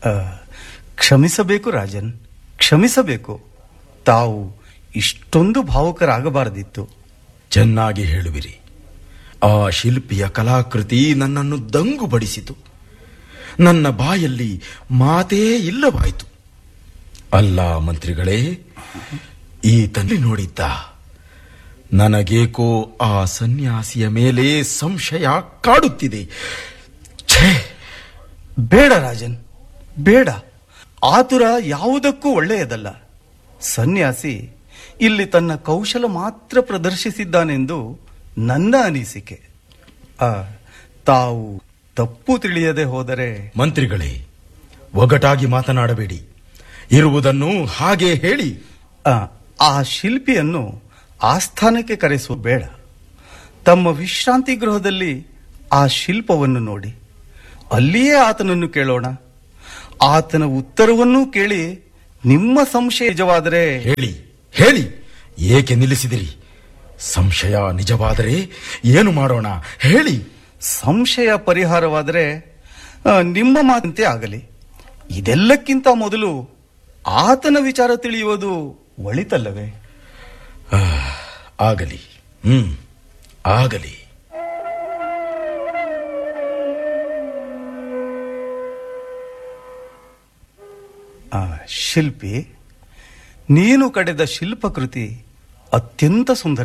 ಆ, ಕ್ಷಮಿಸಬೇಕು ರಾಜನ್ ಕ್ಷಮಿಸಬೇಕು ತಾವು ಇಷ್ಟೊಂದು ಭಾವುಕರಾಗಬಾರದಿತ್ತು ಚೆನ್ನಾಗಿ ಹೇಳುವಿರಿ ಆ ಶಿಲ್ಪಿಯ ಕಲಾಕೃತಿ ನನ್ನನ್ನು ದಂಗು ಬಡಿಸಿತು ನನ್ನ ಬಾಯಲ್ಲಿ ಮಾತೇ ಇಲ್ಲವಾಯಿತು ಅಲ್ಲ ಮಂತ್ರಿಗಳೇ ಈ ತಂದೆ ನೋಡಿದ್ದ ನನಗೇಕೋ ಆ ಸನ್ಯಾಸಿಯ ಮೇಲೆ ಸಂಶಯ ಕಾಡುತ್ತಿದೆ ಛೇ ಬೇಡ ರಾಜನ್ ಬೇಡ ಆತುರ ಯಾವುದಕ್ಕೂ ಒಳ್ಳೆಯದಲ್ಲ ಸನ್ಯಾಸಿ ಇಲ್ಲಿ ತನ್ನ ಕೌಶಲ ಮಾತ್ರ ಪ್ರದರ್ಶಿಸಿದ್ದಾನೆಂದು ನನ್ನ ಅನಿಸಿಕೆ ಆ, ತಾವು ತಪ್ಪು ತಿಳಿಯದೆ ಹೋದರೆ ಮಂತ್ರಿಗಳೇ ಒಗಟಾಗಿ ಮಾತನಾಡಬೇಡಿ ಇರುವುದನ್ನು ಹಾಗೆ ಹೇಳಿ ಆ, ಆ ಶಿಲ್ಪಿಯನ್ನು ಆಸ್ಥಾನಕ್ಕೆ ಕರೆಸುವ ಬೇಡ ತಮ್ಮ ವಿಶ್ರಾಂತಿ ಗೃಹದಲ್ಲಿ ಆ ಶಿಲ್ಪವನ್ನು ನೋಡಿ ಅಲ್ಲಿಯೇ ಆತನನ್ನು ಕೇಳೋಣ ಆತನ ಉತ್ತರವನ್ನೂ ಕೇಳಿ ನಿಮ್ಮ ಸಂಶಯ ನಿಜವಾದರೆ ಹೇಳಿ ಹೇಳಿ ಏಕೆ ನಿಲ್ಲಿಸಿದಿರಿ ಸಂಶಯ ನಿಜವಾದರೆ ಏನು ಮಾಡೋಣ ಹೇಳಿ ಸಂಶಯ ಪರಿಹಾರವಾದರೆ ಆ, ನಿಮ್ಮ ಮಾತಂತೆ ಆಗಲಿ ಇದೆಲ್ಲಕ್ಕಿಂತ ಮೊದಲು ಆತನ ವಿಚಾರ ತಿಳಿಯುವುದು ಒಳಿತಲ್ಲವೇ ಆ, ಆಗಲಿ ಹ್ಮ್ ಆಗಲಿ ಆ, ಶಿಲ್ಪಿ ನೀನು ಕಡೆದ ಶಿಲ್ಪಕೃತಿ ಅತ್ಯಂತ ಸುಂದರ